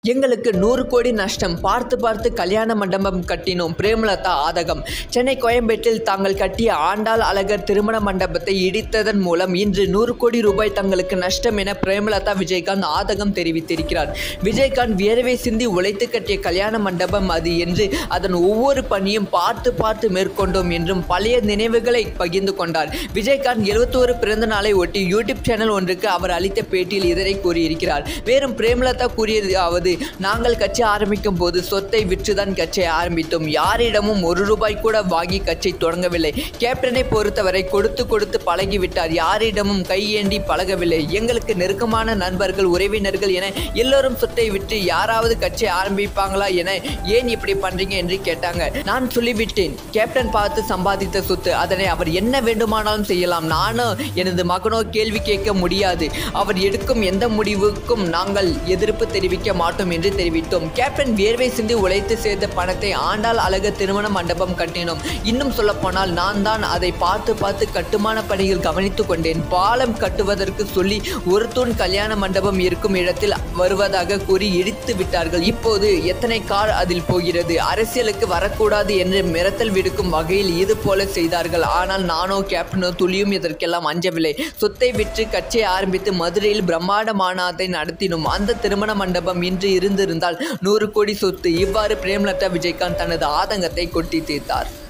எங்களுக்கு நூறு கோடி நஷ்டம் பார்த்து பார்த்து கல்யாண மண்டபம் கட்டினோம் பிரேமலதா ஆதகம் சென்னை கோயம்பேட்டில் தாங்கள் கட்டிய ஆண்டாள் அழகர் திருமண மண்டபத்தை இடித்ததன் மூலம் இன்று நூறு கோடி ரூபாய் தங்களுக்கு நஷ்டம் என பிரேமலதா விஜயகாந்த் ஆதகம் தெரிவித்திருக்கிறார் விஜயகாந்த் வியர்வை சிந்தி உழைத்து கட்டிய கல்யாண மண்டபம் அது என்று அதன் ஒவ்வொரு பணியும் பார்த்து பார்த்து மேற்கொண்டோம் என்றும் பழைய நினைவுகளை பகிர்ந்து கொண்டார் விஜயகாந்த் எழுபத்தோரு பிறந்த நாளை ஒட்டி யூடியூப் சேனல் ஒன்றுக்கு அவர் அளித்த பேட்டியில் இதனை கூறியிருக்கிறார் மேலும் பிரேமலதா கூறியதாவது நாங்கள் கட்சி ஆரம்பிக்கும் போது சொத்தை விற்றுதான் கட்சியை ஆரம்பித்தோம் யாரிடமும் ஒரு ரூபாய் கூட வாங்கி கட்சி தொடங்கவில்லை கேப்டனை பொறுத்தவரை கொடுத்து கொடுத்து பழகிவிட்டார் யாரிடமும் கையேந்தி பழகவில்லை எங்களுக்கு நெருக்கமான நண்பர்கள் உறவினர்கள் என எல்லோரும் சொத்தை விற்று யாராவது கட்சி ஆரம்பிப்பாங்களா என ஏன் இப்படி பண்றீங்க என்று கேட்டாங்க நான் சொல்லிவிட்டேன் கேப்டன் பார்த்து சம்பாதித்த சொத்து அதனை அவர் என்ன வேண்டுமானாலும் செய்யலாம் நானும் எனது மகனோ கேள்வி கேட்க முடியாது அவர் எடுக்கும் எந்த முடிவுக்கும் நாங்கள் எதிர்ப்பு தெரிவிக்க மாட்டோம் என்று தெரிவித்தோம் கேப்டன் வியர்வை சிந்தி உழைத்து சேர்த்த பணத்தை ஆண்டாள் அழகு திருமண மண்டபம் கட்டினோம் இன்னும் சொல்லப்போனால் நான் தான் அதை பார்த்து பார்த்து கட்டுமான பணிகள் கவனித்துக் கொண்டேன் பாலம் கட்டுவதற்கு சொல்லி ஒரு தூண் கல்யாண மண்டபம் இருக்கும் இடத்தில் வருவதாக கூறி இடித்து விட்டார்கள் இப்போது எத்தனை கார் அதில் போகிறது அரசியலுக்கு வரக்கூடாது என்று மிரட்டல் விடுக்கும் வகையில் இது போல செய்தார்கள் ஆனால் நானோ கேப்டனோ துளியும் இதற்கெல்லாம் அஞ்சவில்லை சொத்தை விற்று கட்சியை ஆரம்பித்து மதுரையில் பிரம்மாண்ட மாநாட்டை நடத்தினோம் அந்த திருமண மண்டபம் இன்று இருந்திருந்தால் நூறு கோடி சொத்து இவ்வாறு பிரேமலதா விஜயகாந்த் தனது ஆதங்கத்தை கொட்டி தீர்த்தார்